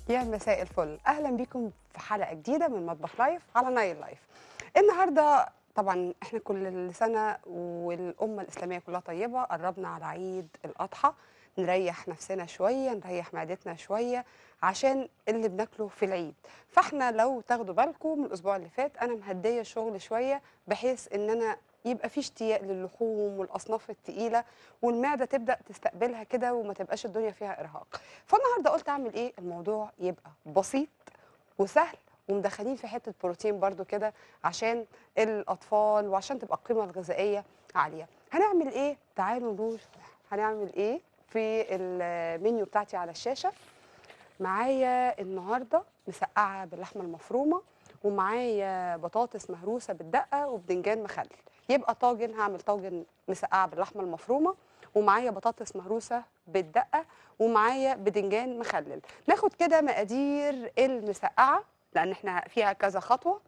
يا مساء الفل اهلا بيكم في حلقه جديده من مطبخ لايف على نايل لايف النهارده طبعا احنا كل سنه والامه الاسلاميه كلها طيبه قربنا على عيد الاضحى نريح نفسنا شويه نريح معدتنا شويه عشان اللي بناكله في العيد فاحنا لو تاخدوا بالكم من الاسبوع اللي فات انا مهديه شغل شويه بحيث ان انا يبقى في اشتياق للحوم والاصناف التقيله والمعده تبدا تستقبلها كده وما تبقاش الدنيا فيها ارهاق فالنهارده قلت اعمل ايه الموضوع يبقى بسيط وسهل ومدخلين في حته بروتين برضو كده عشان الاطفال وعشان تبقى القيمه الغذائيه عاليه هنعمل ايه تعالوا نروح هنعمل ايه في المنيو بتاعتي على الشاشه معايا النهارده مسقعه باللحمه المفرومه ومعايا بطاطس مهروسه بالدقه وبدنجان مخلل يبقى طاجن هعمل طاجن مسقعه باللحمه المفرومه ومعايا بطاطس مهروسه بالدقه ومعايا بدنجان مخلل ناخد كده مقادير المسقعه لان احنا فيها كذا خطوه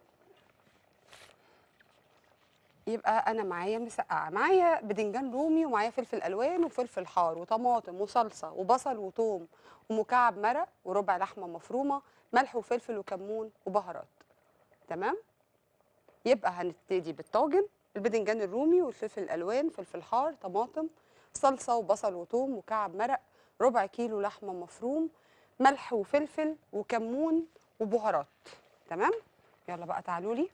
يبقى انا معايا مسقعه معايا بدنجان رومي ومعايا فلفل الوان وفلفل حار وطماطم وصلصه وبصل وثوم ومكعب مرق وربع لحمه مفرومه ملح وفلفل وكمون وبهارات تمام يبقى هنبتدي بالطاجن البدنجان الرومي والفلفل الالوان فلفل حار طماطم صلصه وبصل وثوم مكعب مرق ربع كيلو لحمه مفروم ملح وفلفل وكمون وبهارات تمام يلا بقى تعالوا لي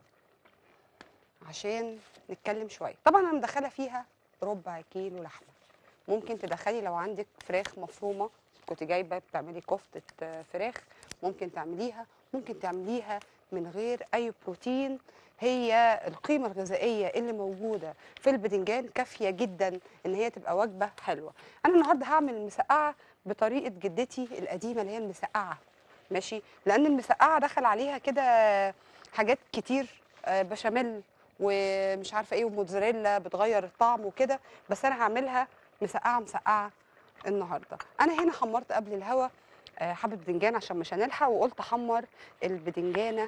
عشان نتكلم شويه طبعا انا مدخله فيها ربع كيلو لحمه ممكن تدخلي لو عندك فراخ مفرومه كنت جايبه بتعملي كفته آه، فراخ ممكن تعمليها ممكن تعمليها من غير اي بروتين هي القيمه الغذائيه اللي موجوده في البدنجان كافيه جدا ان هي تبقى وجبه حلوه انا النهارده هعمل المسقعه بطريقه جدتي القديمه اللي هي المسقعه ماشي لان المسقعه دخل عليها كده حاجات كتير آه، بشاميل ومش عارفه ايه وموتزاريلا بتغير الطعم وكده بس انا هعملها مسقعه مسقعه النهارده انا هنا حمرت قبل الهوا آه، حبه بدنجان عشان مش هنلحق وقلت احمر البدنجانه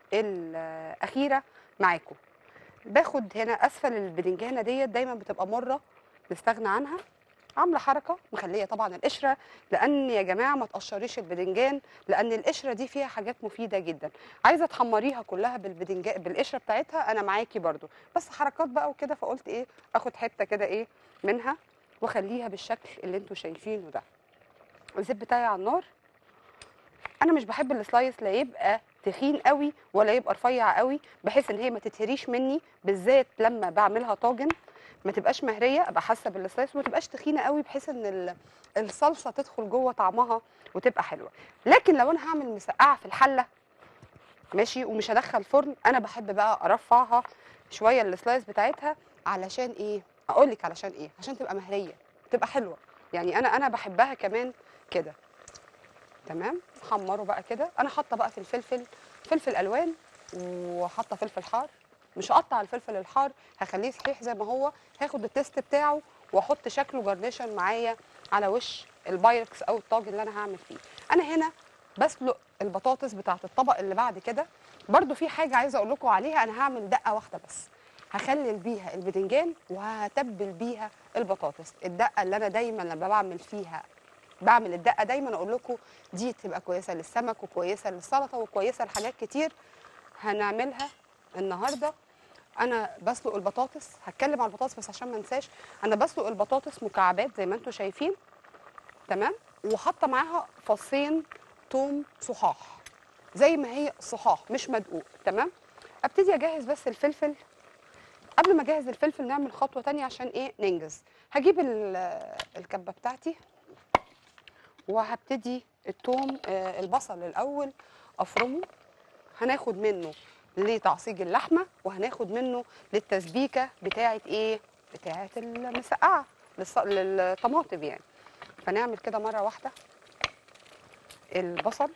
الاخيره معاكم باخد هنا اسفل البدنجانه ديت دايما بتبقى مره نستغنى عنها عامله حركه مخليه طبعا القشره لان يا جماعه ما تقشريش البدنجان لان القشره دي فيها حاجات مفيده جدا عايزه تحمريها كلها بالبدنجان بالقشره بتاعتها انا معاكي برضو بس حركات بقى وكده فقلت ايه اخد حته كده ايه منها واخليها بالشكل اللي انتوا شايفينه ده الزيت بتاعي على النار انا مش بحب السلايس لا يبقى تخين قوي ولا يبقى رفيع قوي بحيث ان هي ما تتهريش مني بالذات لما بعملها طاجن ما تبقاش مهريه ابقى حاسه بالسلايس وما تبقاش تخينه قوي بحيث ان ال- الصلصه تدخل جوه طعمها وتبقى حلوه لكن لو انا هعمل مسقعه في الحله ماشي ومش هدخل فرن انا بحب بقى ارفعها شويه السلايس بتاعتها علشان ايه اقول لك علشان ايه عشان تبقى مهريه تبقى حلوه يعني انا انا بحبها كمان كده تمام حمروا بقى كده انا حاطه بقى في الفلفل فلفل الوان وحاطه فلفل حار مش هقطع الفلفل الحار هخليه صحيح زي ما هو هاخد التيست بتاعه واحط شكله جرنيشن معايا على وش البايركس او الطاجن اللي انا هعمل فيه انا هنا بسلق البطاطس بتاعه الطبق اللي بعد كده برضو في حاجه عايزه اقول لكم عليها انا هعمل دقه واحده بس هخلل بيها البدنجان وهتبل بيها البطاطس الدقه اللي انا دايما لما بعمل فيها بعمل الدقه دايما اقول لكم دي تبقى كويسه للسمك وكويسه للسلطه وكويسه لحاجات كتير هنعملها النهارده انا بسلق البطاطس هتكلم على البطاطس بس عشان ما انساش انا بسلق البطاطس مكعبات زي ما انتم شايفين تمام وحاطه معاها فصين توم صحاح زي ما هي صحاح مش مدقوق تمام ابتدي اجهز بس الفلفل قبل ما اجهز الفلفل نعمل خطوه تانية عشان ايه ننجز هجيب ال- الكبه بتاعتي وهبتدي التوم آه، البصل الاول افرمه هناخد منه لتعصيج اللحمه وهناخد منه للتسبيكه بتاعه ايه بتاعه المسقعه للص- للطماطم يعني فنعمل كده مره واحده البصل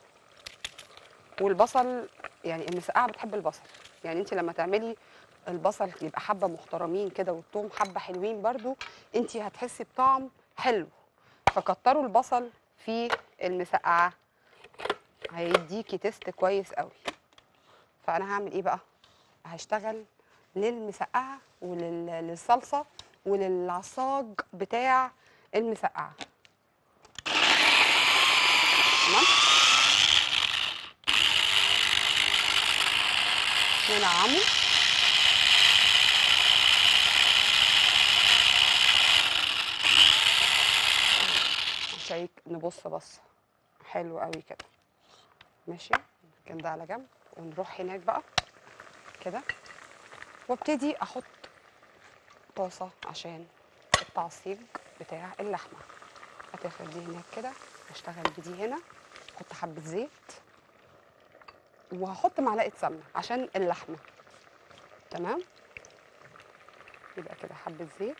والبصل يعني المسقعه بتحب البصل يعني انت لما تعملي البصل يبقى حبه محترمين كده والثوم حبه حلوين برضو انت هتحسي بطعم حلو فكتروا البصل في المسقعه هيديكي تيست كويس قوي فانا هعمل ايه بقى هشتغل للمسقعه وللصلصه وللعصاج بتاع المسقعه تمام ننعمه عشان نبص بص حلو قوي كده ماشي كان ده على جنب ونروح هناك بقى كده وابتدي احط طاسه عشان التعصيج بتاع اللحمه هتاخد دي هناك كده هشتغل بدي هنا احط حبه زيت وهحط معلقه سمنه عشان اللحمه تمام يبقى كده حبه زيت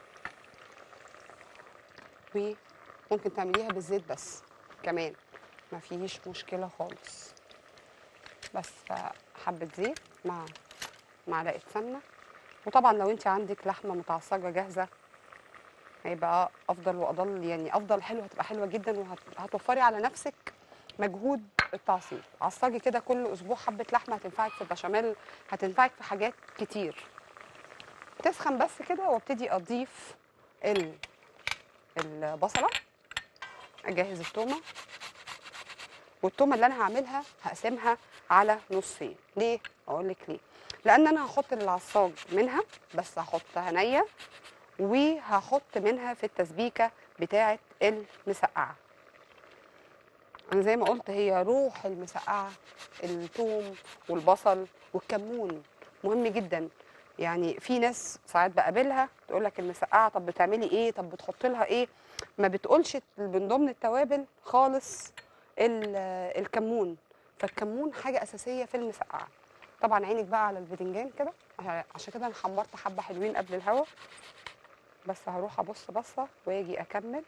وممكن تعمليها بالزيت بس كمان ما فيش مشكله خالص بس فحبه زيت مع معلقه سمنه وطبعا لو انت عندك لحمه متعصجه جاهزه هيبقى افضل واضل يعني افضل حلو هتبقى حلوه جدا وهتوفري على نفسك مجهود التعصيب عصجي كده كل اسبوع حبه لحمه هتنفعك في البشاميل هتنفعك في حاجات كتير تسخن بس كده وابتدي اضيف ال البصله اجهز التومه والتومه اللي انا هعملها هقسمها على نصين ليه اقول لك ليه لان انا هحط العصاج منها بس هحطها نيه وهحط منها في التسبيكه بتاعه المسقعه انا زي ما قلت هي روح المسقعه الثوم والبصل والكمون مهم جدا يعني في ناس ساعات بقابلها تقول لك المسقعه طب بتعملي ايه طب بتحط لها ايه ما بتقولش من ضمن التوابل خالص ال- الكمون فالكمون حاجه اساسيه في المسقعه طبعا عينك بقى على الباذنجان كده عشان كده انا حمرت حبه حلوين قبل الهوا بس هروح ابص بصه واجي اكمل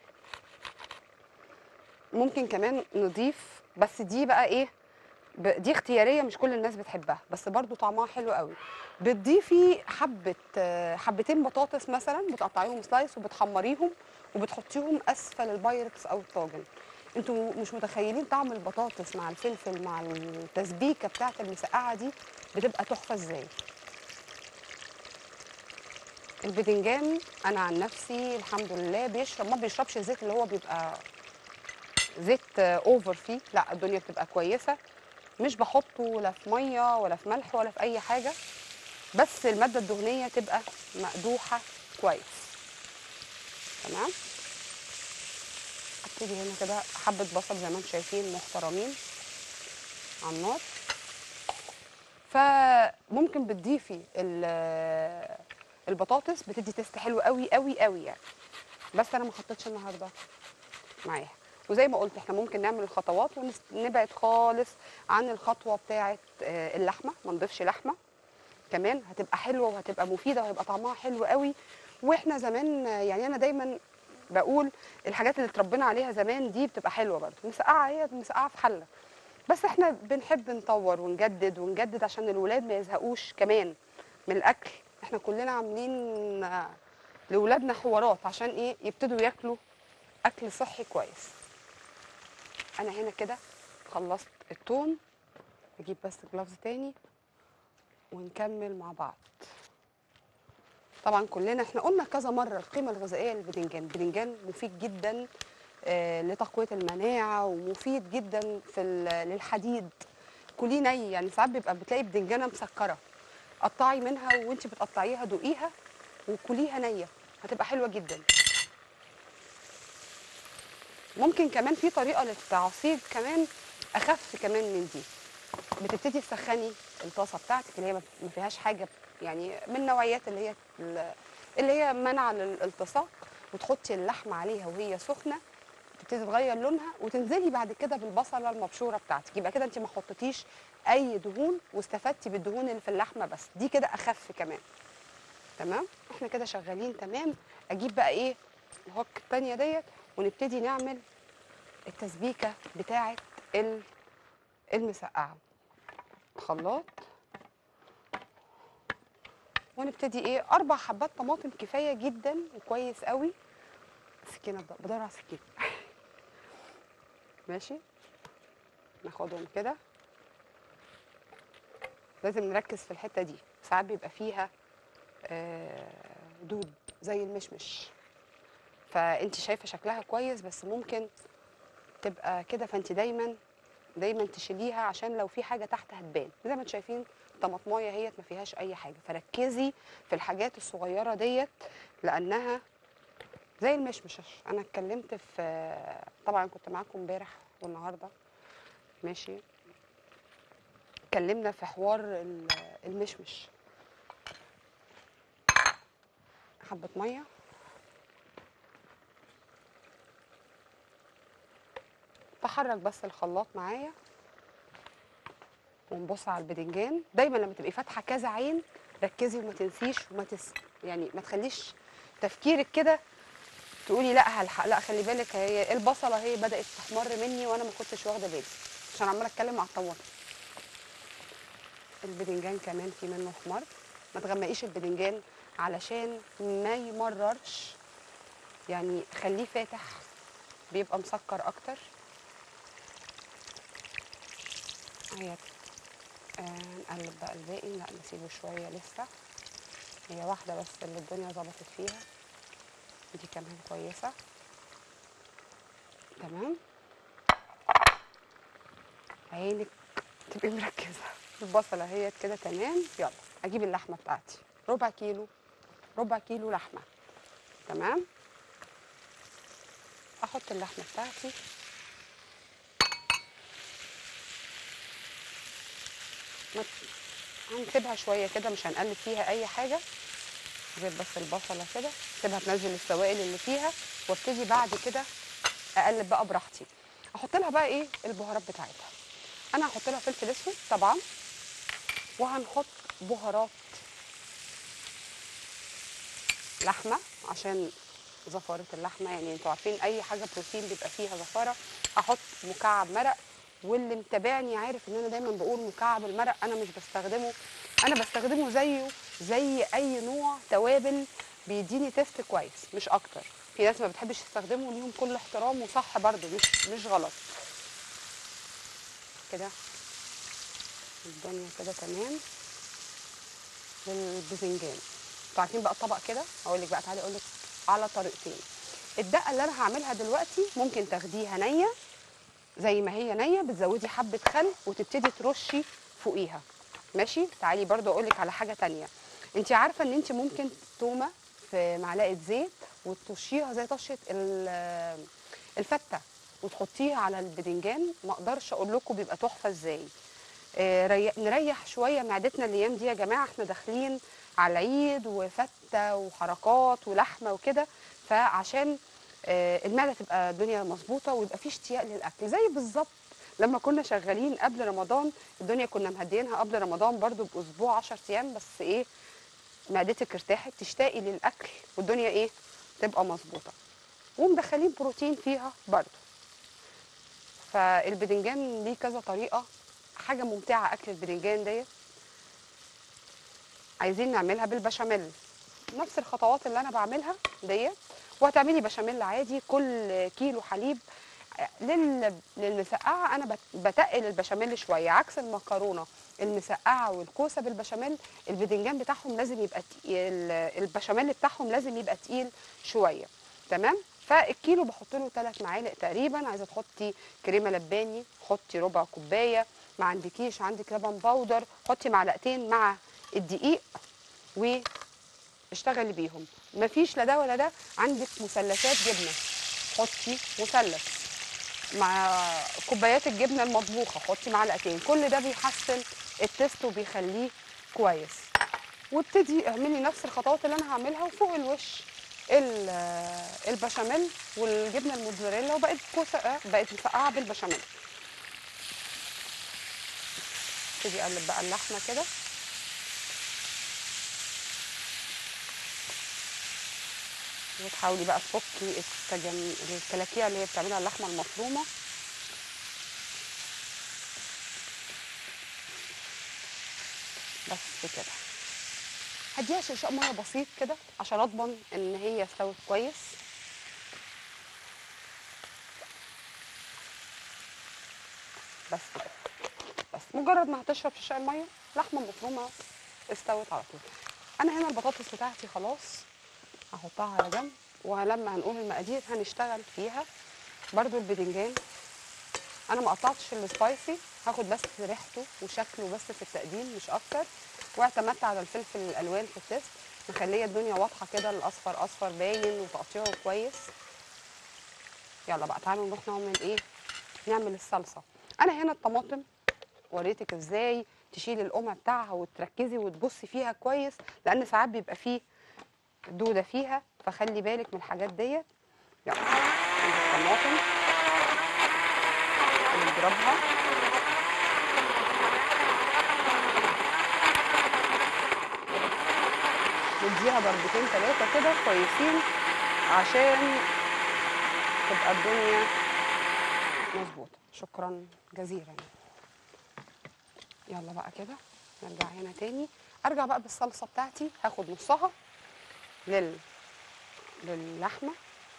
ممكن كمان نضيف بس دي بقى ايه ب- دي اختياريه مش كل الناس بتحبها بس برضو طعمها حلو قوي بتضيفي حبه آه، حبتين بطاطس مثلا بتقطعيهم سلايس وبتحمريهم وبتحطيهم اسفل البايركس او الطاجن انتوا مش متخيلين طعم البطاطس مع الفلفل مع التسبيكه بتاعه المسقعه دي بتبقى تحفه ازاي البدنجان انا عن نفسي الحمد لله بيشرب ما بيشربش الزيت اللي هو بيبقى زيت اوفر فيه لا الدنيا بتبقى كويسه مش بحطه لا في ميه ولا في ملح ولا في اي حاجه بس الماده الدهنيه تبقى مقدوحه كويس تمام ابتدي هنا كده حبه بصل زي ما انتم شايفين محترمين على النار فممكن بتضيفي ال- البطاطس بتدي تيست حلو قوي قوي قوي يعني بس انا ما حطيتش النهارده معاها وزي ما قلت احنا ممكن نعمل الخطوات ونبعد خالص عن الخطوه بتاعه آه، اللحمه ما نضيفش لحمه كمان هتبقى حلوه وهتبقى مفيده وهيبقى طعمها حلو قوي واحنا زمان آه، يعني انا دايما بقول الحاجات اللي اتربينا عليها زمان دي بتبقى حلوه برضه مسقعه هي مسقعه في حله بس احنا بنحب نطور ونجدد ونجدد عشان الولاد ما يزهقوش كمان من الاكل احنا كلنا عاملين آه، لاولادنا حوارات عشان ايه يبتدوا ياكلوا اكل صحي كويس انا هنا كده خلصت التوم اجيب بس جلافز تاني ونكمل مع بعض طبعا كلنا احنا قلنا كذا مره القيمه الغذائيه للبدنجان البدنجان مفيد جدا آه، لتقويه المناعه ومفيد جدا في ال- للحديد كليه ني يعني ساعات بيبقى بتلاقي بدنجانه مسكره قطعي منها وانت بتقطعيها دوقيها وكليها نيه هتبقى حلوه جدا ممكن كمان في طريقه للتعصيب كمان اخف كمان من دي بتبتدي تسخني الطاسه بتاعتك اللي هي ما فيهاش حاجه يعني من نوعيات اللي هي اللي هي منع للالتصاق وتحطي اللحمه عليها وهي سخنه تبتدي تغير لونها وتنزلي بعد كده بالبصله المبشوره بتاعتك يبقى كده انت ما حطيتيش اي دهون واستفدتي بالدهون اللي في اللحمه بس دي كده اخف كمان تمام احنا كده شغالين تمام اجيب بقى ايه الهوك التانية ديت ونبتدي نعمل التسبيكه بتاعه ال- المسقعه خلاط ونبتدي ايه اربع حبات طماطم كفايه جدا وكويس قوي سكينه بد- بدور على سكينه ماشي ناخدهم كده لازم نركز في الحته دي ساعات بيبقى فيها آه، دود زي المشمش فانت شايفه شكلها كويس بس ممكن تبقى كده فانت دايما دايما تشيليها عشان لو في حاجه تحت هتبان زي ما انتم شايفين طماطمايه هي ما فيهاش اي حاجه فركزي في الحاجات الصغيره ديت لانها زي المشمش انا اتكلمت في طبعا كنت معاكم امبارح والنهارده ماشي اتكلمنا في حوار ال- المشمش حبه ميه بحرك بس الخلاط معايا ونبص على البدنجان دايما لما تبقي فاتحه كذا عين ركزي وما تنسيش وما تس يعني ما تخليش تفكيرك كده تقولي لا هلحق لا خلي بالك هي البصله هي بدات تحمر مني وانا ما كنتش واخده بالي عشان عماله اتكلم مع الطماطم البدنجان كمان في منه حمر ما تغمقيش البدنجان علشان ما يمررش يعني خليه فاتح بيبقى مسكر اكتر اهي آه نقلب بقى الباقي لا نسيبه شويه لسه هي واحده بس اللي الدنيا ظبطت فيها دي كمان كويسه تمام عينك تبقي مركزه البصله اهيت كده تمام يلا اجيب اللحمه بتاعتي ربع كيلو ربع كيلو لحمه تمام احط اللحمه بتاعتي ما ت- هنسيبها شويه كده مش هنقلب فيها اي حاجه غير بس البصله كده سيبها تنزل السوائل اللي فيها وابتدي بعد كده اقلب بقى براحتي احط لها بقى ايه البهارات بتاعتها انا هحط لها فلفل اسود طبعا وهنحط بهارات لحمه عشان زفاره اللحمه يعني انتوا عارفين اي حاجه بروتين بيبقى فيها زفاره هحط مكعب مرق واللي متابعني عارف ان انا دايما بقول مكعب المرق انا مش بستخدمه انا بستخدمه زيه زي اي نوع توابل بيديني تيست كويس مش اكتر في ناس ما بتحبش تستخدمه ليهم كل احترام وصح برضه مش مش غلط كده الدنيا كده تمام للباذنجان انتوا عارفين بقى الطبق كده اقول لك بقى تعالي اقول لك على طريقتين الدقه اللي انا هعملها دلوقتي ممكن تاخديها نيه زي ما هي نيه بتزودي حبه خل وتبتدي ترشي فوقيها ماشي تعالي برضو اقول لك على حاجه تانية انت عارفه ان انت ممكن تومه في معلقه زيت وتطشيها زي طشه ال- الفته وتحطيها على البدنجان ما اقدرش اقول لكم بيبقى تحفه ازاي آه، ري- نريح شويه معدتنا الايام دي يا جماعه احنا داخلين على العيد وفته وحركات ولحمه وكده فعشان آه، المعده تبقى الدنيا مظبوطه ويبقى في اشتياق للاكل زي بالظبط لما كنا شغالين قبل رمضان الدنيا كنا مهديينها قبل رمضان برضو باسبوع 10 ايام بس ايه معدتك ارتاحت تشتاقي للاكل والدنيا ايه تبقى مظبوطه ومدخلين بروتين فيها برضو فالبدنجان ليه كذا طريقه حاجه ممتعه اكل البدنجان ديت عايزين نعملها بالبشاميل نفس الخطوات اللي انا بعملها ديت وهتعملي بشاميل عادي كل كيلو حليب لل... للمسقعه انا بت- بتقل البشاميل شويه عكس المكرونه المسقعه والكوسه بالبشاميل البدنجان بتاعهم لازم يبقى تقيل البشاميل بتاعهم لازم يبقى تقيل شويه تمام فالكيلو بحط له 3 معالق تقريبا عايزه تحطي كريمه لباني حطي ربع كوبايه ما عندكيش عندك لبن بودر حطي معلقتين مع الدقيق واشتغلي بيهم مفيش لا ده ولا ده عندك مثلثات جبنه حطي مثلث مع كوبايات الجبنه المطبوخه حطي معلقتين كل ده بيحسن التست وبيخليه كويس وابتدي اعملي نفس الخطوات اللي انا هعملها وفوق الوش ال- البشاميل والجبنه الموتزاريلا وبقت كوسه بقت مسقعه بالبشاميل ابتدي اقلب بقى اللحمه كده وتحاولي بقى تفكي التجم... الكلاكيع اللي هي بتعملها اللحمه المفرومه بس كده هديها شقشاق ميه بسيط كده عشان اضمن ان هي استوت كويس بس كده بس مجرد ما هتشرب شقشاق الميه لحمه مفرومه استوت على طول انا هنا البطاطس بتاعتي خلاص هحطها على جنب ولما هنقول المقادير هنشتغل فيها برضو البدنجان انا ما قطعتش السبايسي هاخد بس ريحته وشكله بس في التقديم مش اكتر واعتمدت على الفلفل الالوان في التست مخليه الدنيا واضحه كده الاصفر اصفر باين وتقطيعه كويس يلا بقى تعالوا نروح نعمل ايه نعمل الصلصه انا هنا الطماطم وريتك ازاي تشيلي القمع بتاعها وتركزي وتبصي فيها كويس لان ساعات بيبقى فيه دوده فيها فخلي بالك من الحاجات ديت يلا عند الطماطم نضربها نديها ضربتين ثلاثه كده كويسين عشان تبقى الدنيا مظبوطه شكرا جزيلا يلا بقى كده نرجع هنا تاني ارجع بقى بالصلصه بتاعتي هاخد نصها لل للحمه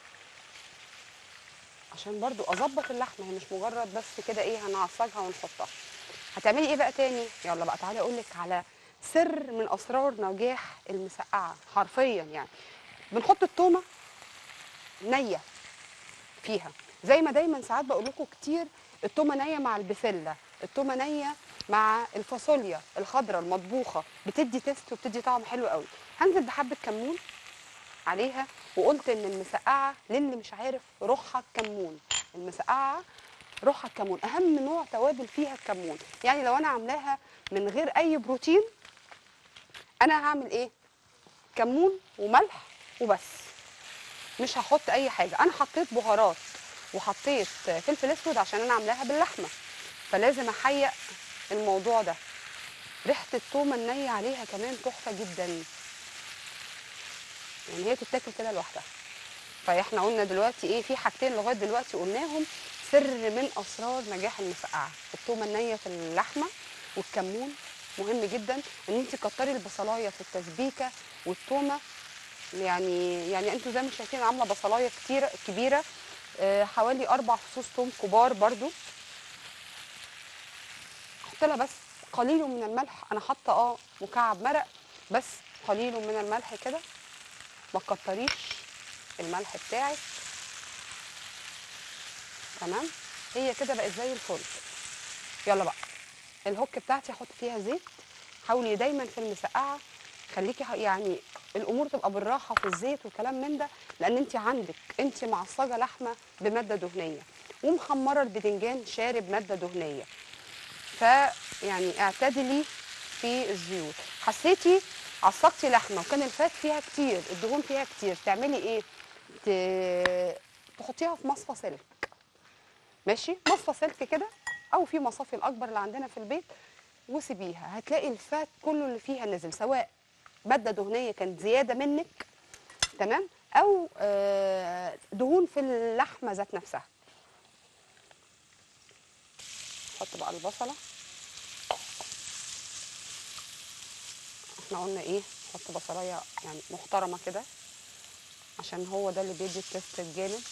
عشان برضو اظبط اللحمه هي مش مجرد بس كده ايه هنعصجها ونحطها هتعملي ايه بقى تاني يلا بقى تعالي اقول لك على سر من اسرار نجاح المسقعه حرفيا يعني بنحط التومه نيه فيها زي ما دايما ساعات بقول لكم كتير التومه نيه مع البسله التومه نيه مع الفاصوليا الخضراء المطبوخه بتدي تيست وبتدي طعم حلو قوي هنزل بحبه كمون عليها وقلت ان المسقعه للي مش عارف روحها الكمون المسقعه روحها الكمون اهم نوع توابل فيها الكمون يعني لو انا عاملاها من غير اي بروتين انا هعمل ايه كمون وملح وبس مش هحط اي حاجه انا حطيت بهارات وحطيت فلفل اسود عشان انا عاملاها باللحمه فلازم احيق الموضوع ده ريحه التومه النيه عليها كمان تحفه جدا يعني هي تتاكل كده لوحدها فاحنا قلنا دلوقتي ايه في حاجتين لغايه دلوقتي قلناهم سر من اسرار نجاح المسقعه التومه النيه في اللحمه والكمون مهم جدا ان انت كتري البصلايه في التسبيكه والتومه يعني يعني انتوا زي ما شايفين عامله بصلايه كتير كبيره آه، حوالي اربع فصوص توم كبار برضو احط لها بس قليل من الملح انا حاطه اه مكعب مرق بس قليل من الملح كده ما تكتريش الملح بتاعك تمام هي كده بقت زي الفل يلا بقى الهوك بتاعتي احط فيها زيت حاولي دايما في المسقعه خليكي ح- يعني الامور تبقى بالراحه في الزيت والكلام من ده لان انت عندك انت معصجه لحمه بماده دهنيه ومحمره البدنجان شارب ماده دهنيه فيعني اعتدلي في الزيوت حسيتي عصقتي لحمه وكان الفات فيها كتير الدهون فيها كتير تعملي ايه ت... تحطيها في مصفى سلك ماشي مصفى سلك كده او في مصافي الاكبر اللي عندنا في البيت وسيبيها هتلاقي الفات كله اللي فيها نزل سواء ماده دهنيه كانت زياده منك تمام او آه، دهون في اللحمه ذات نفسها نحط بقى البصله احنا قلنا ايه نحط بصلايه يعني محترمه كده عشان هو ده اللي بيدي التست الجامد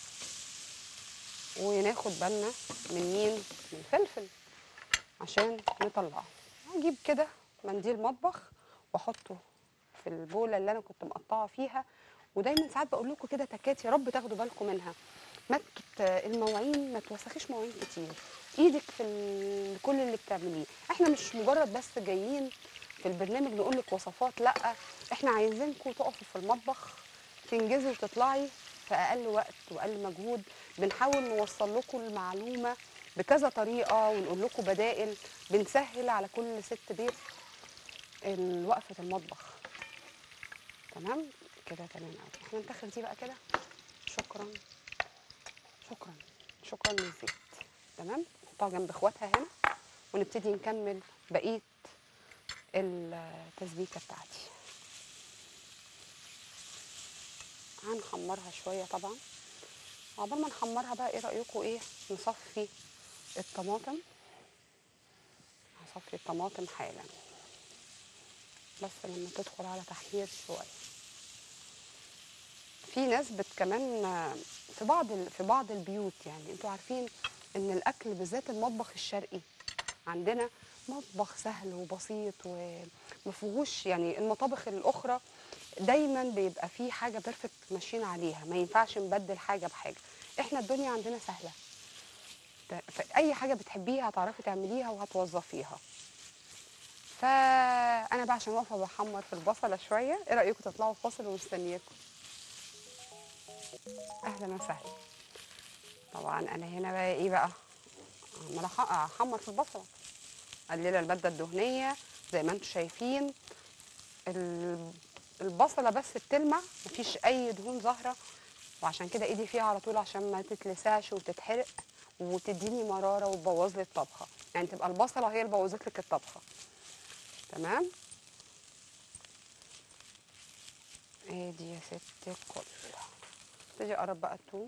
وناخد بالنا من مين من الفلفل عشان نطلعه هجيب كده منديل مطبخ واحطه في البوله اللي انا كنت مقطعه فيها ودايما ساعات بقول لكم كده تكات يا رب تاخدوا بالكم منها ما تت- المواعين ما توسخيش مواعين كتير ايدك في ال- كل اللي بتعمليه احنا مش مجرد بس جايين في البرنامج نقول لك وصفات لا احنا عايزينكم تقفوا في المطبخ تنجزي وتطلعي في اقل وقت واقل مجهود بنحاول نوصل لكم المعلومه بكذا طريقه ونقول لكم بدائل بنسهل على كل ست بيت ال- وقفه المطبخ تمام كده تمام قوي احنا ندخل دي بقى كده شكرا شكرا شكرا للزيت تمام نحطها جنب اخواتها هنا ونبتدي نكمل بقيه التسبيكه بتاعتي هنحمرها شويه طبعا عقبال ما نحمرها بقى ايه رايكم ايه نصفي الطماطم هصفي الطماطم حالا بس لما تدخل على تحمير شويه في ناس بت كمان آه، في بعض ال- في بعض البيوت يعني انتوا عارفين ان الاكل بالذات المطبخ الشرقي عندنا مطبخ سهل وبسيط وما فيهوش يعني المطابخ الاخرى دايما بيبقى فيه حاجه بيرفكت ماشيين عليها ما ينفعش نبدل حاجه بحاجه احنا الدنيا عندنا سهله في اي حاجه بتحبيها هتعرفي تعمليها وهتوظفيها فانا بقى عشان واقفه بحمر في البصله شويه ايه رايكم تطلعوا فاصل ومستنياكم اهلا وسهلا طبعا انا هنا بقى ايه بقى عماله أح- احمر في البصله قليله الماده الدهنيه زي ما انتم شايفين ال- البصله بس بتلمع مفيش اي دهون ظاهره وعشان كده ايدي فيها على طول عشان ما تتلسعش وتتحرق وتديني مراره وتبوظ لي الطبخه يعني تبقى البصله هي اللي بوظت لك الطبخه تمام ادي يا ست الكل ابتدي اقرب بقى التوم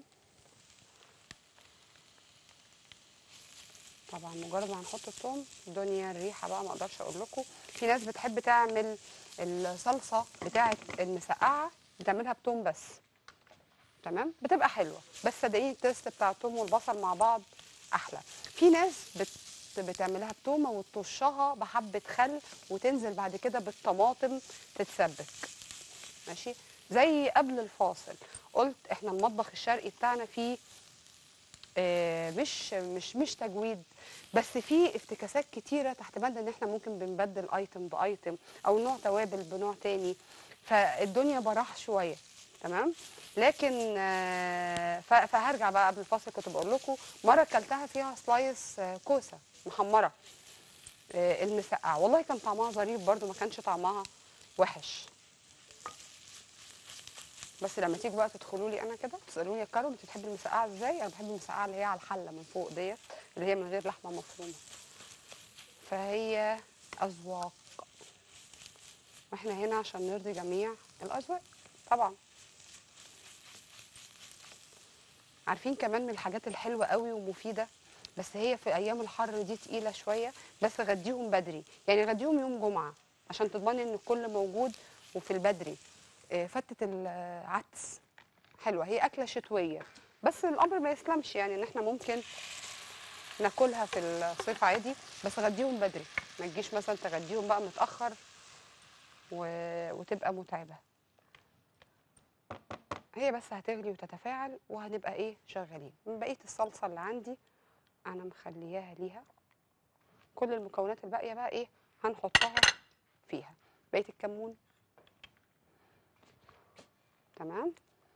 طبعا مجرد ما هنحط التوم الدنيا الريحه بقى ما اقدرش اقول لكم في ناس بتحب تعمل الصلصه بتاعه المسقعه بتعملها بتوم بس تمام بتبقى حلوه بس صدقيني التيست بتاع التوم والبصل مع بعض احلى في ناس بت بتعملها بتومه وتطشها بحبه خل وتنزل بعد كده بالطماطم تتسبك ماشي زي قبل الفاصل قلت احنا المطبخ الشرقي بتاعنا فيه آه، مش مش مش تجويد بس في افتكاسات كتيره تحت بند ان احنا ممكن بنبدل ايتم بايتم او نوع توابل بنوع تاني فالدنيا براح شويه تمام لكن آه، ف- فهرجع بقى قبل الفاصل كنت بقول لكم مره اكلتها فيها سلايس آه، كوسه محمره آه، المسقعه والله كان طعمها ظريف برده ما كانش طعمها وحش بس لما تيجوا بقى تدخلوا لي انا كده تسالوني يا كارول انت بتحبي المسقعه ازاي انا بحب المسقعه اللي هي على الحله من فوق ديت اللي هي من غير لحمه مفرومه فهي اذواق واحنا هنا عشان نرضي جميع الاذواق طبعا عارفين كمان من الحاجات الحلوه قوي ومفيده بس هي في ايام الحر دي تقيله شويه بس غديهم بدري يعني غديهم يوم جمعه عشان تضمني ان الكل موجود وفي البدري آه، فتة العدس حلوة هي أكلة شتوية بس الأمر ما يسلمش يعني إن إحنا ممكن ناكلها في الصيف عادي بس غديهم بدري ما تجيش مثلا تغديهم بقى متأخر و... وتبقى متعبة هي بس هتغلي وتتفاعل وهنبقى ايه شغالين من بقية الصلصة اللي عندي أنا مخلياها ليها كل المكونات الباقية بقى ايه هنحطها فيها بقية الكمون تمام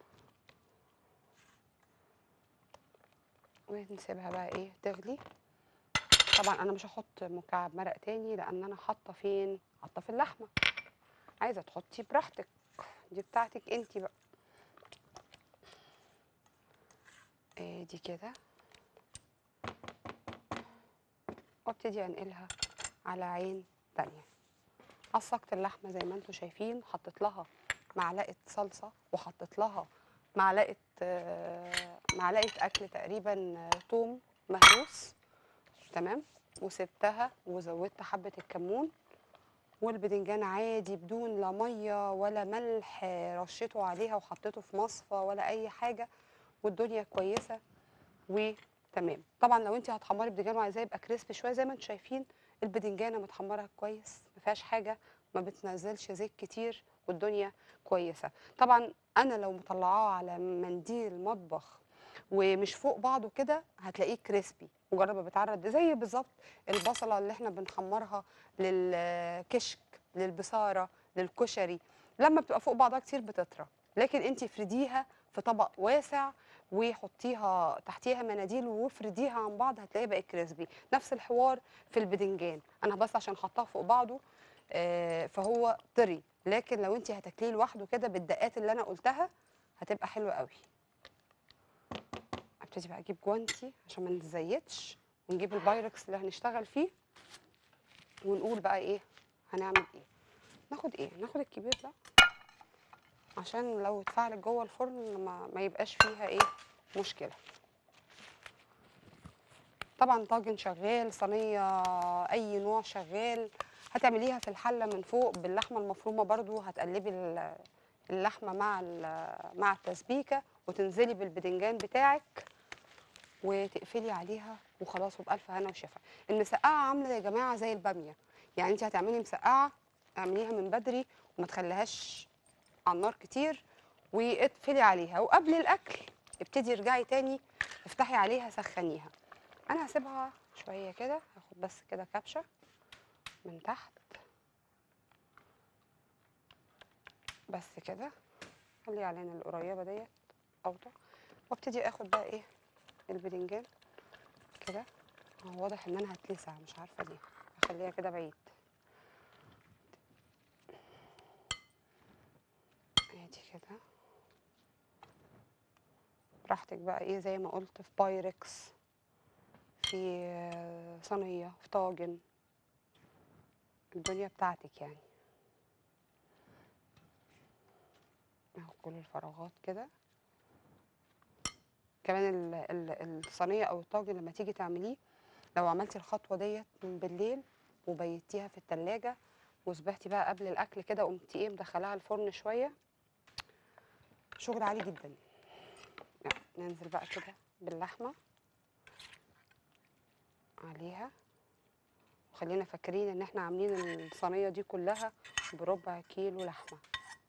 ونسيبها بقى ايه تغلي طبعا انا مش هحط مكعب مرق تاني لان انا حاطه فين حاطه في اللحمه عايزه تحطي براحتك دي بتاعتك انتي بقى ادي كده وابتدي انقلها على عين تانية عصقت اللحمه زي ما انتم شايفين حطيت لها معلقه صلصه وحطيت لها معلقه آه، معلقه اكل تقريبا آه، توم مهروس تمام وسبتها وزودت حبه الكمون والبدنجان عادي بدون لا ميه ولا ملح رشيته عليها وحطيته في مصفى ولا اي حاجه والدنيا كويسه وتمام طبعا لو انت هتحمري بدنجان وعايزاه يبقى كريسبي شويه زي ما انتم شايفين البدنجانه متحمره كويس ما فيهاش حاجه ما بتنزلش زيت كتير والدنيا كويسه طبعا انا لو مطلعاه على منديل مطبخ ومش فوق بعضه كده هتلاقيه كريسبي مجرد ما بيتعرض زي بالظبط البصله اللي احنا بنحمرها للكشك للبصاره للكشري لما بتبقى فوق بعضها كتير بتطرى لكن انت افرديها في طبق واسع وحطيها تحتيها مناديل وافرديها عن بعض هتلاقيها بقت كريسبي نفس الحوار في البدنجان انا بس عشان حطاه فوق بعضه آه، فهو طري لكن لو انت هتاكليه لوحده كده بالدقات اللي انا قلتها هتبقى حلوه قوي ابتدي بقى اجيب جوانتي عشان ما نزيتش ونجيب البايركس اللي هنشتغل فيه ونقول بقى ايه هنعمل ايه ناخد ايه ناخد الكبير ده عشان لو اتفعلت جوه الفرن ما, ما يبقاش فيها ايه مشكله طبعا طاجن شغال صينيه اي نوع شغال هتعمليها في الحله من فوق باللحمه المفرومه برضو هتقلبي ال- اللحمه مع ال- مع التسبيكه وتنزلي بالبدنجان بتاعك وتقفلي عليها وخلاص وبألف هنا وشفا المسقعه عامله يا جماعه زي الباميه يعني انت هتعملي مسقعه اعمليها من بدري وما تخليهاش على النار كتير واقفلي عليها وقبل الاكل ابتدي ارجعي تاني افتحي عليها سخنيها انا هسيبها شويه كده هاخد بس كده كبشه من تحت بس كده خلي علينا القريبه ديت اوطى وابتدي اخد بقى ايه البدنجان كده هو واضح ان انا هتلسع مش عارفه ليه هخليها كده بعيد ادي كده براحتك بقى ايه زي ما قلت في بايركس في آه، صينيه في طاجن الدنيا بتاعتك يعني اهو كل الفراغات كده كمان ال- ال- الصينيه او الطاجن لما تيجي تعمليه لو عملتي الخطوه ديت من بالليل وبيتيها في التلاجة وصبحتي بقى قبل الاكل كده قمتي ايه مدخلاها الفرن شويه شغل عالي جدا يعني ننزل بقى كده باللحمه عليها وخلينا فاكرين ان احنا عاملين الصينيه دي كلها بربع كيلو لحمه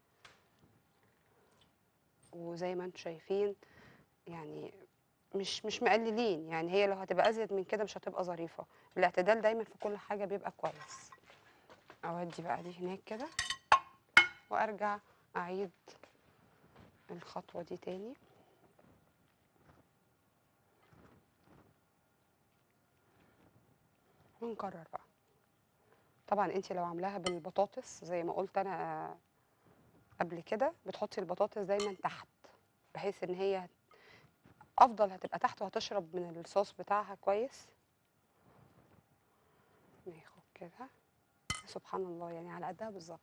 وزي ما انتم شايفين يعني مش مش مقللين يعني هي لو هتبقى ازيد من كده مش هتبقى ظريفه الاعتدال دايما في كل حاجه بيبقى كويس اودي بقى دي هناك كده وارجع اعيد الخطوه دي تاني ونكرر بقى طبعا انت لو عاملاها بالبطاطس زي ما قلت انا قبل كده بتحطي البطاطس دايما تحت بحيث ان هي افضل هتبقى تحت وهتشرب من الصوص بتاعها كويس ناخد كده سبحان الله يعني على قدها بالظبط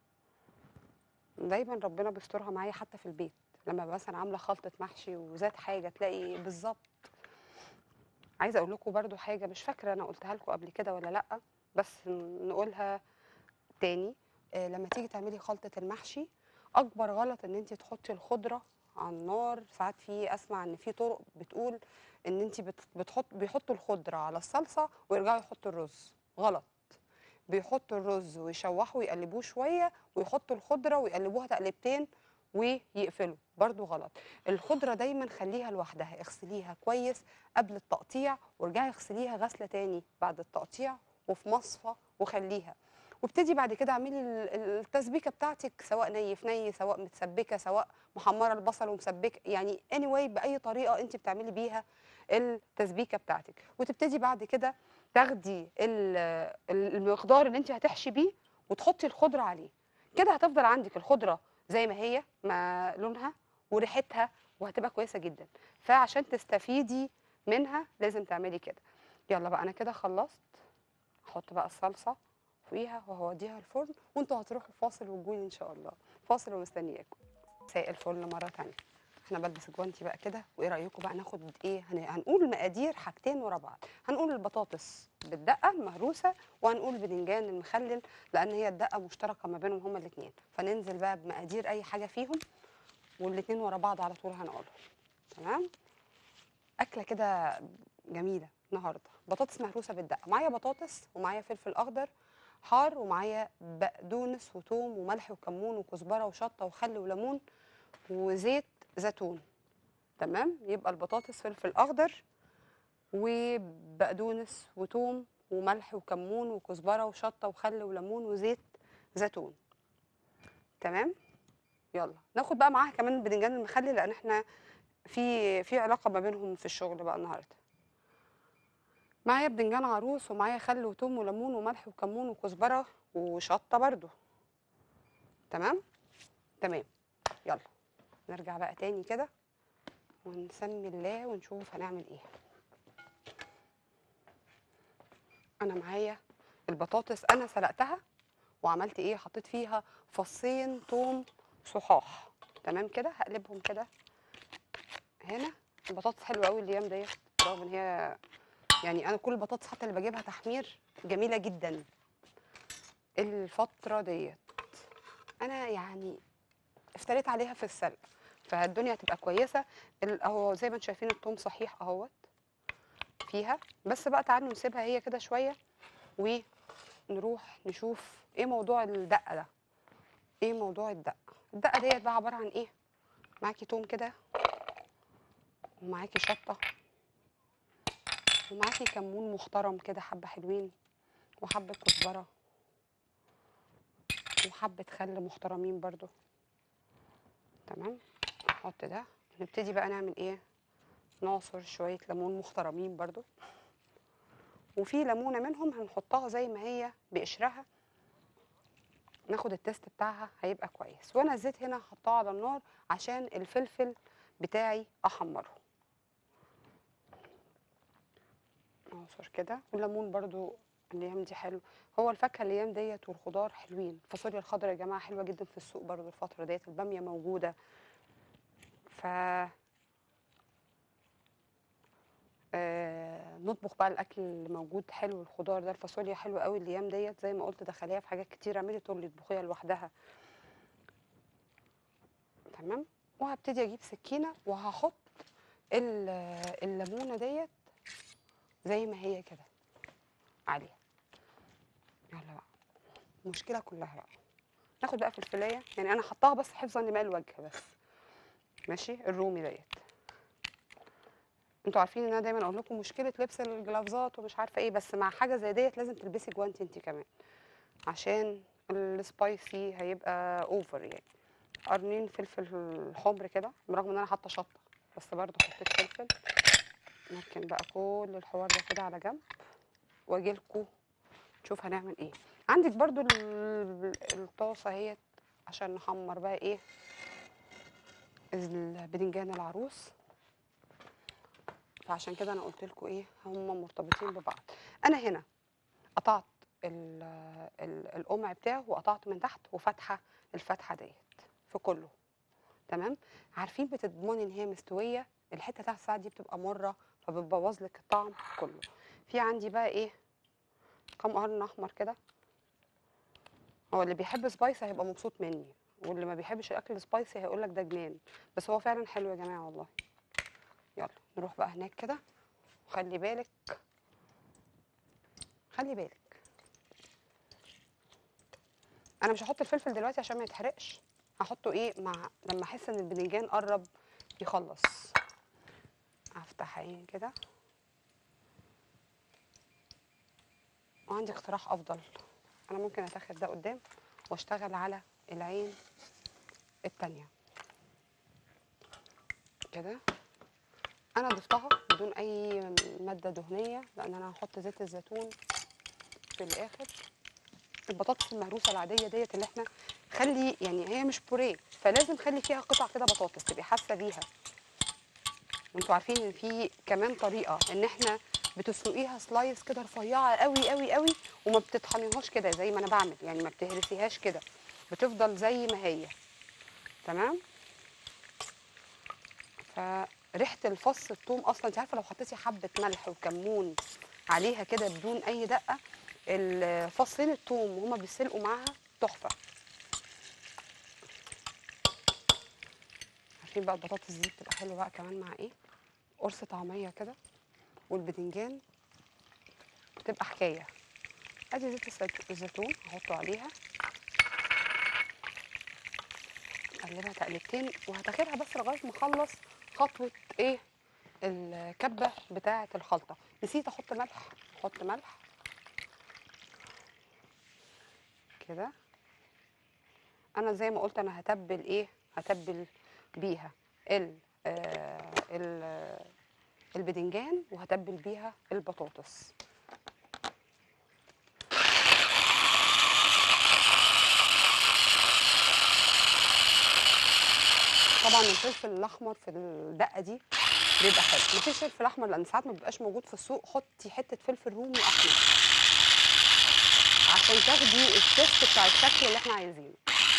دايما ربنا بيسترها معايا حتى في البيت لما أبقى مثلا عامله خلطه محشي وزاد حاجه تلاقي بالظبط عايزه اقول لكم برضو حاجه مش فاكره انا قلتها لكم قبل كده ولا لا بس نقولها تاني آه، لما تيجي تعملي خلطه المحشي اكبر غلط ان انت تحطي الخضره على النار ساعات في اسمع ان في طرق بتقول ان انت بتحط بيحطوا الخضره على الصلصه ويرجعوا يحطوا الرز غلط بيحطوا الرز ويشوحوا ويقلبوه شويه ويحطوا الخضره ويقلبوها تقلبتين ويقفلوا برضو غلط الخضره دايما خليها لوحدها اغسليها كويس قبل التقطيع وارجعي اغسليها غسله تاني بعد التقطيع وفي مصفى وخليها وابتدي بعد كده اعملي ال- ال- التسبيكه بتاعتك سواء ني في ني سواء متسبكه سواء محمره البصل ومسبكه يعني اني anyway باي طريقه انت بتعملي بيها التسبيكه بتاعتك وتبتدي بعد كده تاخدي ال- ال- المقدار اللي انت هتحشي بيه وتحطي الخضره عليه كده هتفضل عندك الخضره زي ما هي ما لونها وريحتها وهتبقى كويسه جدا فعشان تستفيدي منها لازم تعملي كده يلا بقى انا كده خلصت احط بقى الصلصه فوقيها وهوديها الفرن وانتوا هتروحوا فاصل وتجوني ان شاء الله فاصل ومستنياكم مساء الفل مره تانية احنا بلبس جوانتي بقى كده وايه رايكم بقى ناخد ايه هن- هنقول مقادير حاجتين ورا بعض هنقول البطاطس بالدقه المهروسه وهنقول البدنجان المخلل لان هي الدقه مشتركه ما بينهم هما الاثنين فننزل بقى بمقادير اي حاجه فيهم والاثنين ورا بعض على طول هنقولهم تمام اكله كده جميله النهارده بطاطس مهروسه بالدقه معايا بطاطس ومعايا فلفل اخضر حار ومعايا بقدونس وثوم وملح وكمون وكزبره وشطه وخل وليمون وزيت زيتون تمام يبقى البطاطس فلفل اخضر وبقدونس وثوم وملح وكمون وكزبره وشطه وخل وليمون وزيت زيتون تمام يلا ناخد بقى معاها كمان البدنجان المخلل لان احنا في في علاقه ما بينهم في الشغل بقى النهارده معايا بدنجان عروس ومعايا خل وثوم وليمون وملح وكمون وكزبره وشطه برضو تمام تمام يلا نرجع بقى تاني كده ونسمي الله ونشوف هنعمل ايه انا معايا البطاطس انا سلقتها وعملت ايه حطيت فيها فصين توم صحاح تمام كده هقلبهم كده هنا البطاطس حلوه قوي الايام ديت رغم ان هي يعني انا كل البطاطس حتى اللي بجيبها تحمير جميله جدا الفتره ديت انا يعني افتريت عليها في السلق فالدنيا هتبقى كويسه ال- اهو زي ما انتم شايفين التوم صحيح اهوت فيها بس بقى تعالوا نسيبها هي كده شويه ونروح نشوف ايه موضوع الدقه ده ايه موضوع الدقه الدقه ديت بقى عباره عن ايه معاكي توم كده ومعاكي شطه ومعاكي كمون محترم كده حبه حلوين وحبه كزبره وحبه خل محترمين برضو تمام نحط ده نبتدي بقى نعمل ايه نعصر شويه ليمون محترمين برضو وفي ليمونه منهم هنحطها زي ما هي بقشرها ناخد التست بتاعها هيبقى كويس وانا الزيت هنا هحطها على النار عشان الفلفل بتاعي احمره اعصر كده والليمون برضو الايام دي حلو هو الفاكهه الايام ديت والخضار حلوين الفاصوليا الخضراء يا جماعه حلوه جدا في السوق برضو الفتره ديت الباميه موجوده ف آه نطبخ بقى الاكل اللي موجود حلو الخضار ده الفاصوليا حلوه قوي الايام ديت زي ما قلت دخليها في حاجات كتير اعملي طول اطبخيها لوحدها تمام وهبتدي اجيب سكينه وهحط ال- الليمونه ديت زي ما هي كده عليها يلا بقى المشكله كلها بقى ناخد بقى فلفلايه يعني انا حطاها بس حفظا لماء الوجه بس ماشي الرومي ديت انتوا عارفين ان انا دايما اقول لكم مشكله لبس الجلافزات ومش عارفه ايه بس مع حاجه زي ديت لازم تلبسي جوانتي انت كمان عشان السبايسي هيبقى اوفر يعني قرنين فلفل حمر كده برغم ان انا حاطه شطه بس برضه حطيت فلفل نركن بقى كل الحوار ده كده على جنب واجي لكم نشوف هنعمل ايه عندك برضو ال- الطاسه اهيت عشان نحمر بقى ايه البدنجان العروس فعشان كده انا قلت لكم ايه هم مرتبطين ببعض انا هنا قطعت ال- ال- القمع بتاعه وقطعته من تحت وفاتحه الفتحه ديت في كله تمام عارفين بتضمني ان هي مستويه الحته بتاعت الساعه دي بتبقى مره فبتبوظ لك الطعم كله في عندي بقى ايه كام قرن احمر كده هو اللي بيحب سبايسي هيبقى مبسوط مني واللي ما بيحبش الاكل سبايسي هيقول لك ده جنان بس هو فعلا حلو يا جماعه والله يلا نروح بقى هناك كده وخلي بالك خلي بالك انا مش هحط الفلفل دلوقتي عشان ما يتحرقش هحطه ايه مع لما احس ان الباذنجان قرب يخلص افتح عين كده وعندي اقتراح افضل انا ممكن اتاخد ده قدام واشتغل على العين التانية كده انا ضفتها بدون اي ماده دهنيه لان انا هحط زيت الزيتون في الاخر البطاطس المهروسه العاديه ديت اللي احنا خلي يعني هي مش بوريه فلازم خلي فيها قطع كده بطاطس تبقي حاسه بيها وانتوا عارفين ان في كمان طريقه ان احنا بتسلقيها سلايس كده رفيعه قوي قوي قوي وما بتطحنيهاش كده زي ما انا بعمل يعني ما بتهرسيهاش كده بتفضل زي ما هي تمام فريحه الفص الثوم اصلا انت عارفه لو حطيتي حبه ملح وكمون عليها كده بدون اي دقه الفصين الثوم وهما بيسلقوا معاها تحفه عارفين بقى البطاطس دي بتبقى حلوه بقى كمان مع ايه قرص طعميه كده والبدنجان بتبقى حكايه ادي زيت الزيت- الزيتون هحطه عليها اقلبها تقلبتين وهتاخدها بس لغايه ما اخلص خطوه ايه الكبه بتاعه الخلطه نسيت احط ملح احط ملح كده انا زي ما قلت انا هتبل ايه هتبل بيها ال آه ال آه، البدنجان وهتبل بيها البطاطس طبعا الفلفل الاحمر في الدقه دي بيبقى حلو مفيش فلفل احمر لان ساعات ما بيبقاش موجود في السوق حطي حته فلفل رومي احمر عشان تاخدي التست بتاع الشكل اللي احنا عايزينه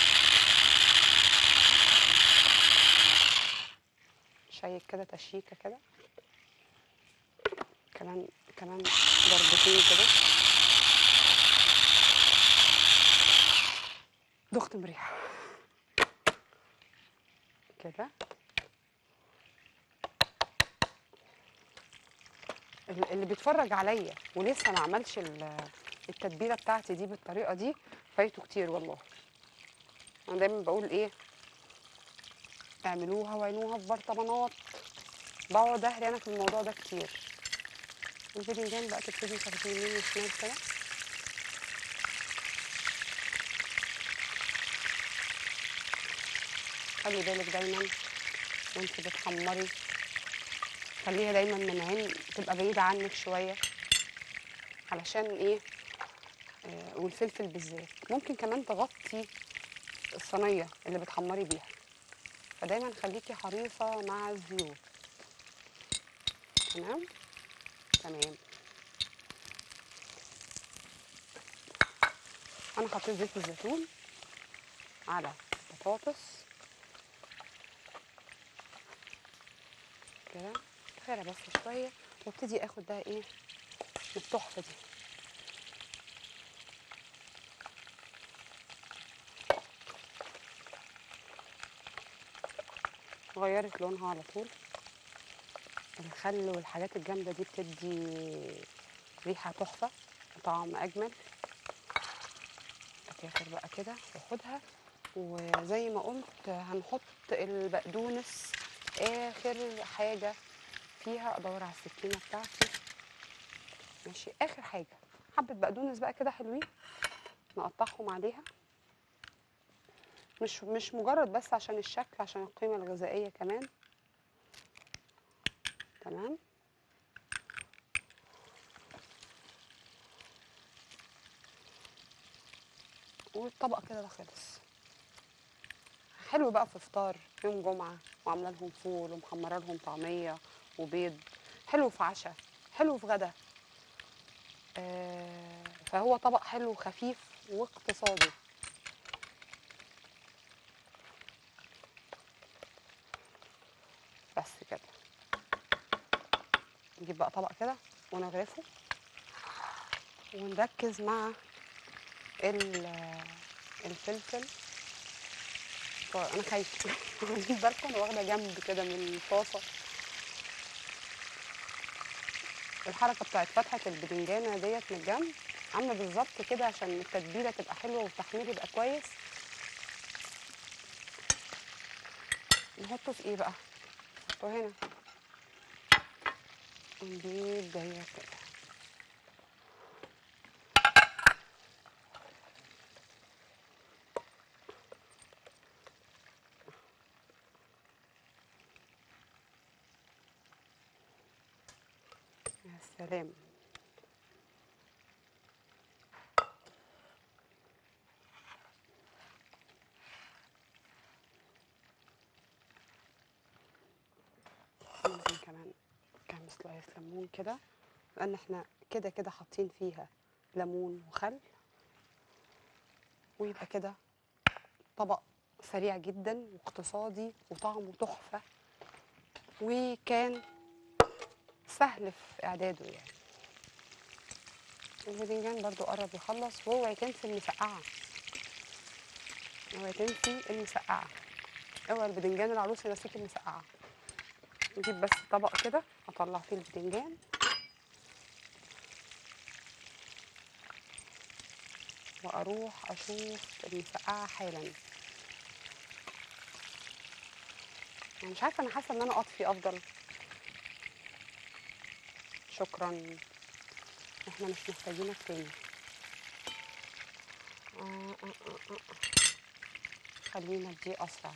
شيك كده تشيكه كده كمان كمان ضربتين كده ضغط مريح كده ال- اللي بيتفرج عليا ولسه ما عملش ال- التتبيله بتاعتي دي بالطريقه دي فايته كتير والله انا دايما بقول ايه اعملوها وعينوها في برطمانات بقعد اهري انا في الموضوع ده كتير الباذنجان بقى تبتدي تاخديه يمين وشمال كده خلي بالك دايما وانت بتحمري خليها دايما من عين تبقى بعيدة عنك شوية علشان ايه آه والفلفل بالذات ممكن كمان تغطي الصينية اللي بتحمري بيها فدايما خليكي حريصة مع الزيوت تمام تمام انا حطيت زيت الزيتون على بطاطس كده خيرها بس شويه وابتدي اخد بقى ايه من التحفه دي غيرت لونها على طول الخل والحاجات الجامده دي بتدي ريحه تحفه وطعم اجمل اتاخر بقى كده واخدها وزي ما قلت هنحط البقدونس اخر حاجه فيها ادور على السكينه بتاعتي ماشي اخر حاجه حبه بقدونس بقى كده حلوين نقطعهم عليها مش مش مجرد بس عشان الشكل عشان القيمه الغذائيه كمان تمام والطبق كده ده خلص حلو بقى في فطار يوم جمعة وعاملة لهم فول ومحمرة لهم طعمية وبيض حلو في عشاء حلو في غدا آه فهو طبق حلو وخفيف واقتصادي بس كده نجيب بقى طبق كده ونغرفه ونركز مع ال- الفلفل انا خايفه واخدين بالكم انا واخده جنب كده من الطاسه الحركه بتاعت فتحه البدنجانه ديت من الجنب عامله بالظبط كده عشان التتبيله تبقى حلوه والتحمير يبقى كويس نحطه في ايه بقى نحطه هنا ونجيب دايره كده يا سلام ممكن كمان كام سلايس ليمون كده لان احنا كده كده حاطين فيها ليمون وخل ويبقى كده طبق سريع جدا واقتصادي وطعمه تحفه وكان سهل في اعداده يعني الباذنجان برضو قرب يخلص واوعي تنسي المسقعه اوعي تنسي المسقعه اوعي الباذنجان العروس ينسيك المسقعه نجيب بس طبق كده اطلع فيه الباذنجان واروح اشوف المسقعه حالا انا مش عارفه انا حاسه ان انا اطفي افضل شكرا احنا مش محتاجينك تاني آه آه آه آه. آه. خلينا دي اسرع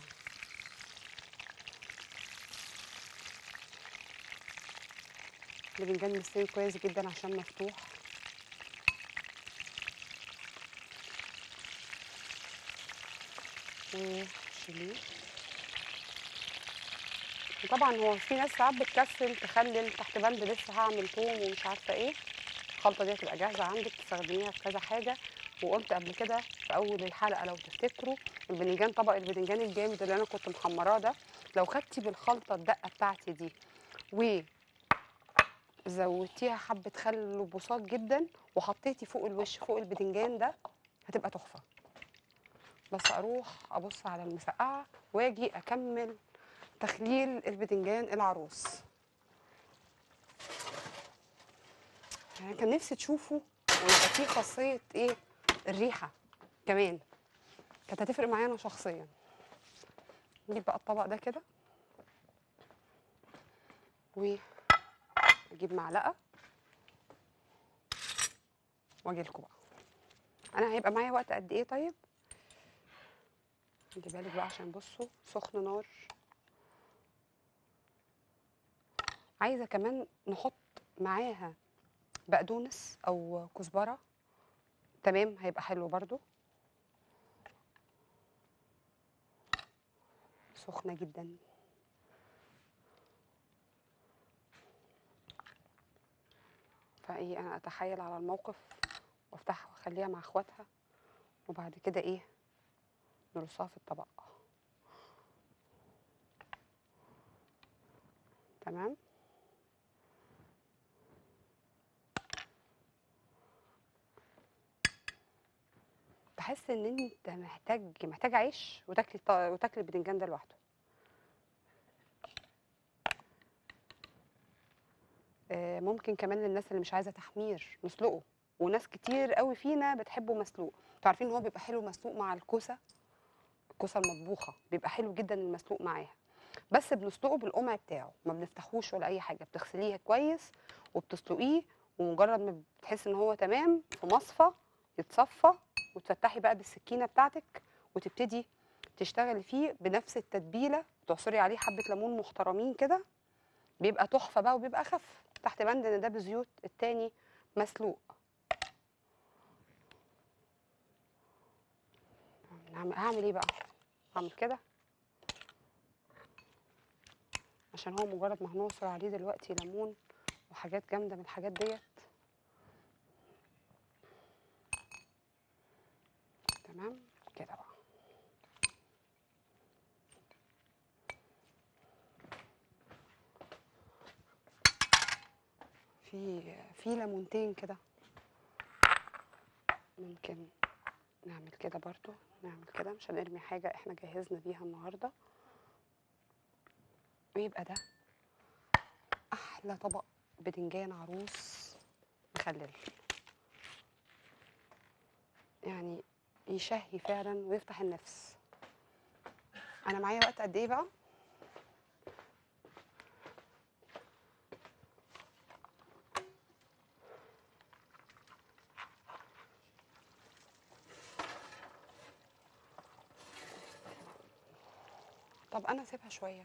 الباذنجان مستوي كويس جدا عشان مفتوح وشيليه وطبعا هو في ناس ساعات بتكسل تخلل تحت بند لسه هعمل توم ومش عارفه ايه الخلطه دي هتبقى جاهزه عندك تستخدميها في كذا حاجه وقلت قبل كده في اول الحلقه لو تفتكروا الباذنجان طبق الباذنجان الجامد اللي انا كنت محمراه ده لو خدتي بالخلطه الدقه بتاعتي دي و زودتيها حبه خل وبساط جدا وحطيتي فوق الوش فوق الباذنجان ده هتبقى تحفه بس اروح ابص على المسقعه واجي اكمل تخليل الباذنجان العروس يعني كان نفسي تشوفوا ويبقى فيه خاصيه ايه الريحه كمان كانت هتفرق معايا انا شخصيا نجيب بقى الطبق ده كده واجيب معلقه واجي لكم بقى انا هيبقى معايا وقت قد ايه طيب خلي بالك بقى عشان بصوا سخن نار عايزه كمان نحط معاها بقدونس او كزبره تمام هيبقى حلو برضو سخنه جدا فايه انا اتحايل على الموقف وافتحها واخليها مع اخواتها وبعد كده ايه نرصها في الطبق تمام بحس ان انت محتاج محتاج عيش وتاكلي الط- وتاكلي البتنجان ده لوحده آه، ممكن كمان للناس اللي مش عايزه تحمير نسلقه وناس كتير قوي فينا بتحبه مسلوق انتوا عارفين ان هو بيبقى حلو مسلوق مع الكوسه الكوسه المطبوخه بيبقى حلو جدا المسلوق معاها بس بنسلقه بالقمع بتاعه ما بنفتحوش ولا اي حاجه بتغسليه كويس وبتسلقيه ومجرد ما بتحس ان هو تمام في مصفى يتصفى وتفتحي بقى بالسكينه بتاعتك وتبتدي تشتغلي فيه بنفس التتبيله تعصري عليه حبه ليمون محترمين كده بيبقى تحفه بقى وبيبقى اخف تحت بند ان ده بزيوت التاني مسلوق هعمل هعمل ايه بقى هعمل كده عشان هو مجرد ما هنعصر عليه دلوقتي ليمون وحاجات جامده من الحاجات ديت تمام كده بقى في في ليمونتين كده ممكن نعمل كده برضو نعمل كده مش هنرمي حاجة احنا جهزنا بيها النهاردة ويبقى ده أحلى طبق بدنجان عروس مخلل يعني يشهي فعلا ويفتح النفس أنا معايا وقت قد إيه بقى؟ طب انا اسيبها شويه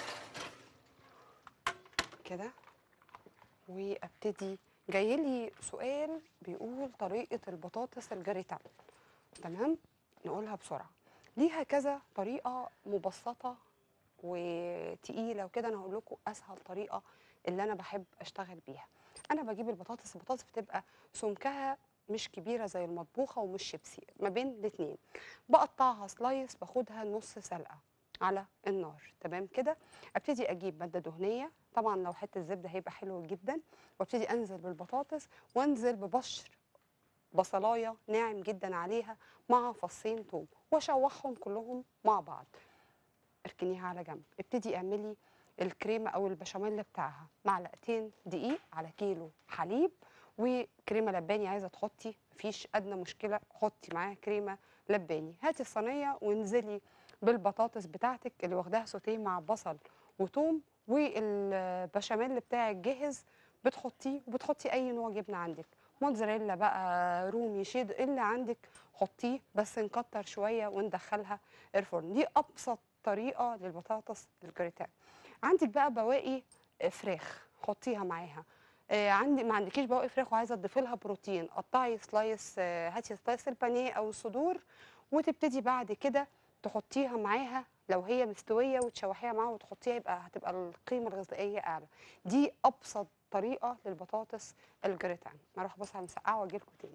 كده وابتدي جاي لي سؤال بيقول طريقه البطاطس الجريتان تمام نقولها بسرعه ليها كذا طريقه مبسطه وتقيله وكده انا هقول لكم اسهل طريقه اللي انا بحب اشتغل بيها انا بجيب البطاطس البطاطس بتبقى سمكها مش كبيره زي المطبوخه ومش شيبسي ما بين الاتنين بقطعها سلايس باخدها نص سلقه على النار تمام كده ابتدي اجيب ماده دهنيه طبعا لو حته زبده هيبقى حلو جدا وابتدي انزل بالبطاطس وانزل ببشر بصلايه ناعم جدا عليها مع فصين توم واشوحهم كلهم مع بعض اركنيها على جنب ابتدي اعملي الكريمه او البشاميل بتاعها معلقتين دقيق على كيلو حليب وكريمه لباني عايزه تحطي مفيش ادنى مشكله حطي معاها كريمه لباني هاتي الصينيه وانزلي بالبطاطس بتاعتك اللي واخداها سوتيه مع بصل وتوم والبشاميل بتاعك جاهز بتحطيه وبتحطي اي نوع جبنه عندك موتزاريلا بقى رومي شيد اللي عندك حطيه بس نكتر شويه وندخلها الفرن دي ابسط طريقه للبطاطس الجريتان عندك بقى بواقي فراخ حطيها معاها آه، عندي ما عندكيش بواقي فراخ وعايزه تضيفي لها بروتين قطعي سلايس آه، هاتي سلايس البانيه او الصدور وتبتدي بعد كده تحطيها معاها لو هي مستويه وتشوحيها معاها وتحطيها يبقى هتبقى القيمه الغذائيه اعلى دي ابسط طريقه للبطاطس الجريتان اروح بص على المسقعه واجي لكم تاني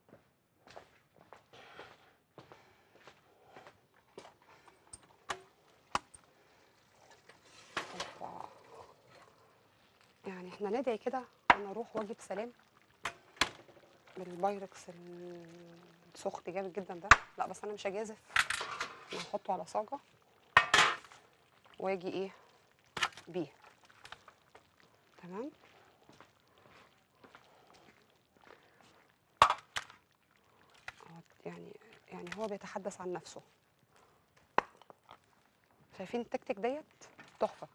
أوبا. يعني احنا ندعي كده انا اروح واجي بسلام بالبايركس السخن جامد جدا ده لا بس انا مش هجازف انا هحطه على صاجه واجي ايه بيه تمام أهو يعني يعني هو بيتحدث عن نفسه شايفين التكتك ديت تحفه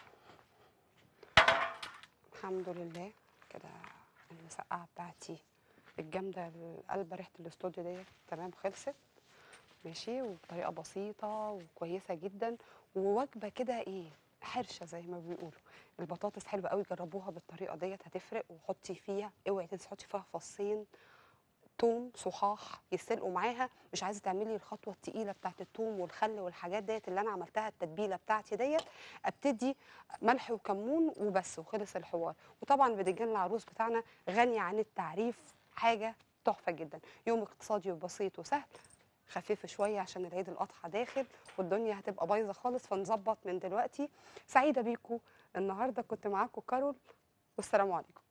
الحمد لله كده المسقعه بتاعتي الجامده القلبه ريحه الاستوديو ديت تمام خلصت ماشي وبطريقه بسيطه وكويسه جدا ووجبه كده ايه حرشه زي ما بيقولوا البطاطس حلوه قوي جربوها بالطريقه ديت هتفرق وحطي فيها اوعي تنسي تحطي فيها فصين توم صحاح يتسلقوا معاها مش عايزه تعملي الخطوه التقيله بتاعت التوم والخل والحاجات ديت اللي انا عملتها التتبيله بتاعتي ديت ابتدي ملح وكمون وبس وخلص الحوار وطبعا بدنجان العروس بتاعنا غني عن التعريف حاجه تحفه جدا يوم اقتصادي وبسيط وسهل خفيف شويه عشان العيد الاضحى داخل والدنيا هتبقى بايظه خالص فنظبط من دلوقتي سعيده بيكم النهارده كنت معاكم كارول والسلام عليكم